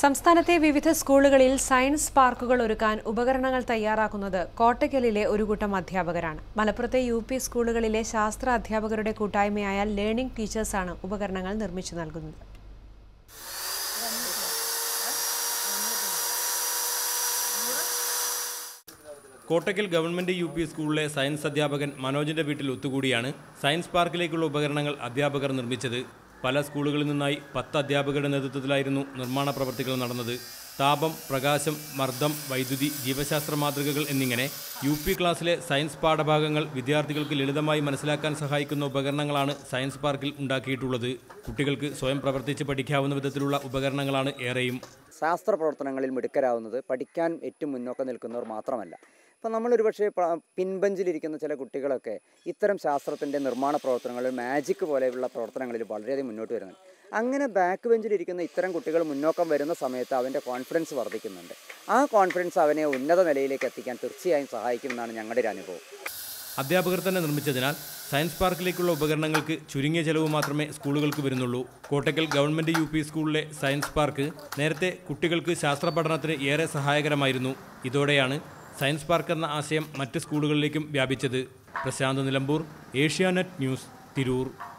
സംസ്ഥാനത്തെ വിവിധ സ്കൂളുകളിൽ സയൻസ് പാർക്കുകൾ ഒരുക്കാൻ ഉപകരണങ്ങൾ തയ്യാറാക്കുന്നത് കോട്ടയ്ക്കലിലെ ഒരു കൂട്ടം അധ്യാപകരാണ് മലപ്പുറത്തെ യു പി സ്കൂളുകളിലെ ശാസ്ത്ര അധ്യാപകരുടെ കൂട്ടായ്മയായ ലേണിംഗ് ടീച്ചേഴ്സാണ് ഉപകരണങ്ങൾ നിർമ്മിച്ചു നൽകുന്നത് കോട്ടയ്ക്കൽ ഗവൺമെന്റ് യു പി സ്കൂളിലെ സയൻസ് അധ്യാപകൻ മനോജിന്റെ വീട്ടിൽ ഒത്തുകൂടിയാണ് സയൻസ് പാർക്കിലേക്കുള്ള ഉപകരണങ്ങൾ അധ്യാപകർ നിർമ്മിച്ചത് പല സ്കൂളുകളിൽ നിന്നായി പത്ത് അധ്യാപകരുടെ നേതൃത്വത്തിലായിരുന്നു നിർമ്മാണ പ്രവർത്തികൾ നടന്നത് താപം പ്രകാശം മർദ്ദം വൈദ്യുതി ജീവശാസ്ത്ര മാതൃകകൾ എന്നിങ്ങനെ യു പി ക്ലാസ്സിലെ സയൻസ് പാഠഭാഗങ്ങൾ വിദ്യാർത്ഥികൾക്ക് ലളിതമായി മനസ്സിലാക്കാൻ സഹായിക്കുന്ന ഉപകരണങ്ങളാണ് സയൻസ് പാർക്കിൽ ഉണ്ടാക്കിയിട്ടുള്ളത് കുട്ടികൾക്ക് സ്വയം പ്രവർത്തിച്ച് പഠിക്കാവുന്ന വിധത്തിലുള്ള ഉപകരണങ്ങളാണ് ഏറെയും ശാസ്ത്ര പ്രവർത്തനങ്ങളിൽ മിടുക്കരാവുന്നത് പഠിക്കാൻ ഏറ്റവും മുന്നോക്കം നിൽക്കുന്നവർ മാത്രമല്ല ഇപ്പം നമ്മളൊരു പക്ഷേ പ- പിൻബെഞ്ചിലിരിക്കുന്ന ചില കുട്ടികളൊക്കെ ഇത്തരം ശാസ്ത്രത്തിൻ്റെ നിർമ്മാണ പ്രവർത്തനങ്ങളിൽ മാജിക് പോലെയുള്ള പ്രവർത്തനങ്ങളിൽ വളരെയധികം മുന്നോട്ട് വരുന്നുണ്ട് അങ്ങനെ ബാക്ക് ബെഞ്ചിലിരിക്കുന്ന ഇത്തരം കുട്ടികൾ മുന്നോക്കം വരുന്ന സമയത്ത് അവൻ്റെ കോൺഫിഡൻസ് വർദ്ധിക്കുന്നുണ്ട് ആ കോൺഫിഡൻസ് അവനെ ഉന്നത നിലയിലേക്ക് എത്തിക്കാൻ തീർച്ചയായും സഹായിക്കുമെന്നാണ് ഞങ്ങളുടെ ഒരു അനുഭവം അധ്യാപകർ തന്നെ നിർമ്മിച്ചതിനാൽ സയൻസ് പാർക്കിലേക്കുള്ള ഉപകരണങ്ങൾക്ക് ചുരുങ്ങിയ ചെലവ് മാത്രമേ സ്കൂളുകൾക്ക് വരുന്നുള്ളൂ കോട്ടയ്ക്കൽ ഗവൺമെന്റ് യു പി സ്കൂളിലെ സയൻസ് പാർക്ക് നേരത്തെ കുട്ടികൾക്ക് ശാസ്ത്ര പഠനത്തിന് ഏറെ സഹായകരമായിരുന്നു ഇതോടെയാണ് സയൻസ് പാർക്ക് എന്ന ആശയം മറ്റ് സ്കൂളുകളിലേക്കും വ്യാപിച്ചത് പ്രശാന്ത് നിലമ്പൂർ ഏഷ്യാനെറ്റ് ന്യൂസ് തിരൂർ